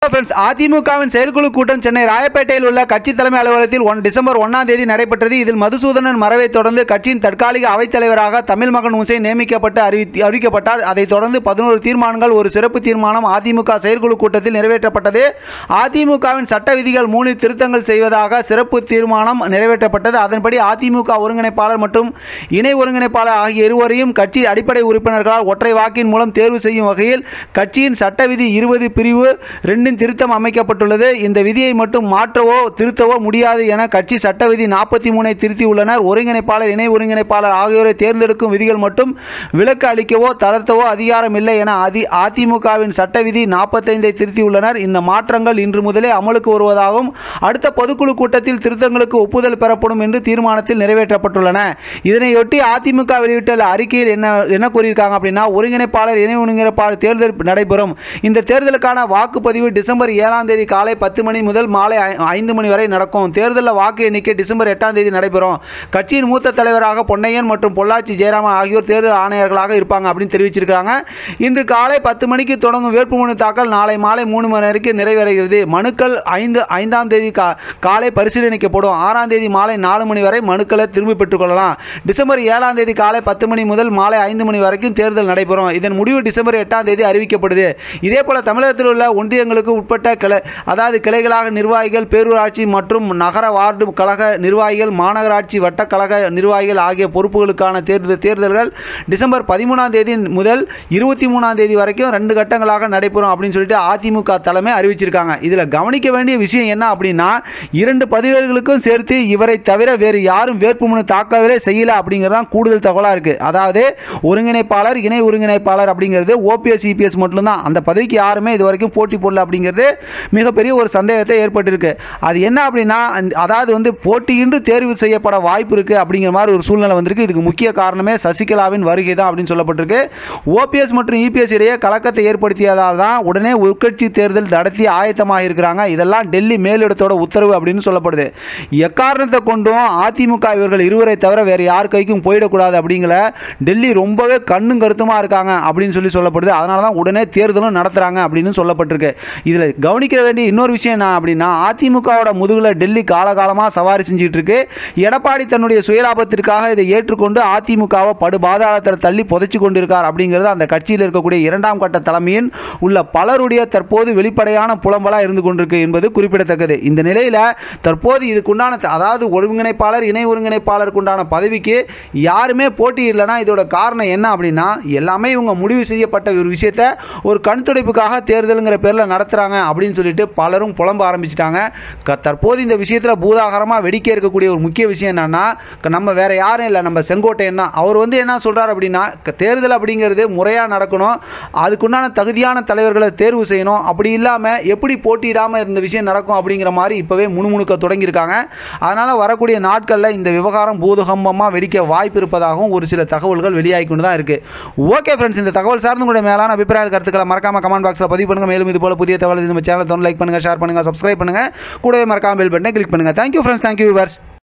friends அதிமுகவின் செயற்குழு கூட்டம் சென்னை ராயப்பேட்டையில் உள்ள கட்சி தலைமை அலுவலகத்தில் ஒன் டிசம்பர் ஒன்றாம் தேதி நடைபெற்றது இதில் மதுசூதனன் மறைவை தொடர்ந்து கட்சியின் தற்காலிக அவைத்தலைவராக தமிழ் மகன் உசேன் நியமிக்கப்பட்டு அறிவி அறிவிக்கப்பட்டார் அதைத் தொடர்ந்து பதினோரு தீர்மானங்கள் ஒரு சிறப்பு தீர்மானம் அதிமுக செயற்குழு கூட்டத்தில் நிறைவேற்றப்பட்டது அதிமுகவின் சட்ட விதிகள் மூணு திருத்தங்கள் செய்வதாக சிறப்பு தீர்மானம் நிறைவேற்றப்பட்டது அதன்படி அதிமுக ஒருங்கிணைப்பாளர் மற்றும் இணை ஒருங்கிணைப்பாளர் ஆகிய இருவரையும் கட்சி அடிப்படை உறுப்பினர்களால் ஒற்றை வாக்கின் மூலம் தேர்வு செய்யும் வகையில் கட்சியின் சட்ட விதி இருபது பிரிவு ரெண்டின் திருத்தம் அமைக்கப்பட்டுள்ளது இந்த விதியை மட்டும் மாற்றவோ திருத்தவோ முடியாது என கட்சி சட்ட விதி நாற்பத்தி மூணை திருத்தியுள்ளனர் ஒருங்கிணைப்பாளர் இணை ஒருங்கிணைப்பாளர் ஆகியோரை தேர்ந்தெடுக்கும் விதிகள் மட்டும் விலக்கு அளிக்கவோ தளர்த்தவோ அதிகாரம் இல்லை என அதி அதிமுகவின் சட்ட விதி நாற்பத்தைந்தை திருத்தியுள்ளனர் இந்த மாற்றங்கள் இன்று முதலே அமலுக்கு வருவதாகவும் அடுத்த பொதுக்குழு கூட்டத்தில் திருத்தங்களுக்கு ஒப்புதல் பெறப்படும் என்று தீர்மானத்தில் நிறைவேற்றப்பட்டுள்ளன இதனையொட்டி அதிமுக வெளியிட்டுள்ள அறிக்கையில் என்ன என்ன கூறியிருக்காங்க அப்படின்னா ஒருங்கிணைப்பாளர் இணை ஒருங்கிணைப்பாளர் தேர்தல் நடைபெறும் இந்த தேர்தலுக்கான வாக்குப்பதிவு டிசம்பர் ஏழாம் தேதி காலை பத்து மணி முதல் மாலை ஐ- ஐந்து மணி வரை நடக்கும் தேர்தலில் வாக்கு எண்ணிக்கை டிசம்பர் எட்டாம் தேதி நடைபெறும் கட்சியின் மூத்த தலைவராக பொன்னையன் மற்றும் பொள்ளாச்சி ஜெயராமன் ஆகியோர் தேர்தல் ஆணையர்களாக இருப்பாங்க அப்படின்னு தெரிவிச்சிருக்காங்க இன்று காலை பத்து மணிக்கு தொடங்கும் வேட்புமனு தாக்கல் நாளை மாலை மூணு மணி வரைக்கும் நிறைவடைகிறது மனுக்கள் ஐந்து ஐந்தாம் தேதி கா காலை பரிசீலனைக்கப்படும் ஆறாம் தேதி மாலை நாலு மணி வரை மனுக்களை திரும்பி பெற்றுக்கொள்ளலாம் டிசம்பர் ஏழாம் தேதி காலை பத்து மணி முதல் மாலை ஐந்து மணி வரைக்கும் தேர்தல் நடைபெறும் இதன் முடிவு டிசம்பர் எட்டாம் தேதி அறிவிக்கப்படுது இதே போல தமிழகத்தில் உள்ள ஒன்றியங்களுக்கு உட்பட்ட கிளை அதாவது கிளைகளாக நிர்வாகிகள் பேரூராட்சி மற்றும் நகர வார்டு கழக நிர்வாகிகள் மாநகராட்சி வட்டக்கழக நிர்வாகிகள் ஆகிய பொறுப்புகளுக்கான தேர்தல் தேர்தல்கள் டிசம்பர் பதிமூணாம் தேதி முதல் இருபத்தி மூணாம் தேதி வரைக்கும் ரெண்டு கட்டங்களாக நடைபெறும் அப்படின்னு சொல்லிட்டு அதிமுக தலைமை அறிவிச்சிருக்காங்க இதில் கவனிக்க வேண்டிய விஷயம் என்ன அப்படின்னா இரண்டு பதிவேடுகளுக்கும் சேர்த்து இவரை தவிர வேறு யாரும் வேட்புமனு தாக்கவே செய்யல அப்படிங்கிறது தான் கூடுதல் தகவலாக இருக்குது அதாவது ஒருங்கிணைப்பாளர் இணை ஒருங்கிணைப்பாளர் அப்படிங்கிறது ஓபிஎஸ் இபிஎஸ் மட்டும்தான் அந்த பதவிக்கு யாருமே இது வரைக்கும் போட்டி போடல அப்படிங்கிறது மிகப்பெரிய ஒரு சந்தேகத்தை ஏற்பட்டிருக்கு அது என்ன அப்படின்னா அந்த- அதாவது வந்து போட்டியின்றி தேர்வு செய்யப்பட வாய்ப்பு இருக்குது அப்படிங்கிற மாதிரி ஒரு சூழ்நிலை வந்திருக்கு இதுக்கு முக்கிய காரணமே சசிகலாவின் வருகை தான் அப்படின்னு சொல்லப்பட்டிருக்கு ஓபிஎஸ் மற்றும் இபிஎஸ் இடையே கலக்கத்தை ஏற்படுத்தியதால் தான் உடனே உட்கட்சி தேர்தல் நடத்தி ஆயத்தமாக இருக்கிறாங்க இதெல்லாம் டெல்லி மேலிடத்தோட உத்தரவு அப்படின்னு சொல்லப்படுது எக்காரணத்தை கொண்டும் அதிமுக இவர்கள் இருவரை தவிர வேறு யார் கைக்கும் போயிடக்கூடாது அப்படிங்கிற டெல்லி ரொம்பவே கண்ணும் கருத்துமாக இருக்காங்க அப்படின்னு சொல்லி சொல்லப்படுது அதனால தான் உடனே தேர்தலும் நடத்துகிறாங்க அப்படின்னு சொல்லப்பட்டிருக்கு இதில் கவனிக்க வேண்டிய இன்னொரு விஷயம் என்ன அப்படின்னா அதிமுகவோட முதுகில் டெல்லி காலகாலமாக சவாரி செஞ்சுட்டு இருக்கு எடப்பாடி தன்னுடைய சுயலாபத்திற்காக இதை ஏற்றுக்கொண்டு அதிமுகவை படு பாதாளத்தில் தள்ளி புதைச்சு கொண்டிருக்கார் அப்படிங்கிறது அந்த கட்சியில் இருக்கக்கூடிய இரண்டாம் கட்ட தலைமையின் உள்ள பலருடைய தற்போது வெளிப்படையான புலம்பலாக இருந்து கொண்டிருக்கு என்பது குறிப்பிடத்தக்கது இந்த நிலையில் தற்போது இதுக்குண்டான த- அதாவது ஒருங்கிணைப்பாளர் இணை ஒருங்கிணைப்பாளருக்கு உண்டான பதவிக்கு யாருமே போட்டி இல்லைன்னா இதோட காரணம் என்ன அப்படின்னா எல்லாமே இவங்க முடிவு செய்யப்பட்ட ஒரு விஷயத்த ஒரு கண் துடைப்புக்காக தேர்தலுங்கிற பேரில் நடத்துகிறாங்க அப்படின்னு சொல்லிட்டு பலரும் புலம்ப ஆரம்பிச்சிட்டாங்க க தற்போது இந்த விஷயத்தில் பூதாகரமாக வெடிக்க இருக்கக்கூடிய ஒரு முக்கிய விஷயம் என்னன்னா க- நம்ம வேற யாரும் இல்லை நம்ம செங்கோட்டையன் தான் அவர் வந்து என்ன சொல்றாரு அப்படின்னா க- தேர்தல் அப்படிங்கிறது முறையாக நடக்கணும் அதுக்குண்டான தகுதியான தலைவர்களை தேர்வு செய்யணும் அப்படி இல்லாமல் எப்படி போட்டியிடாமல் இருந்த விஷயம் நடக்கும் அப்படிங்கிற மாதிரி இப்போவே முணுமுணுக்க தொடங்கியிருக்காங்க அதனால் வரக்கூடிய நாட்களில் இந்த விவகாரம் பூதகம்பமாக வெடிக்க வாய்ப்பு இருப்பதாகவும் ஒரு சில தகவல்கள் வெளியாகி கொண்டு தான் இருக்குது ஓகே ஃப்ரெண்ட்ஸ் இந்த தகவல் சார்ந்து உங்களுடைய மேலான அபிப்பிராய கருத்துக்களை மறக்காம கமெண்ட் பாக்ஸில் பதிவு பண்ணுங்கள் மேலும் இது போல புதிய தகவல் நம்ம சேனல் லைக் பண்ணுங்கள் ஷேர் பண்ணுங்கள் சப்ஸ்கிரைப் பண்ணுங்கள் கூடவே மறக்காம பெல் பட்டனை கிளிக் பண்ணுங்கள் தேங்க்யூ ஃப்ரெண்ட்ஸ் தேங்க்யூ விவர்ஸ்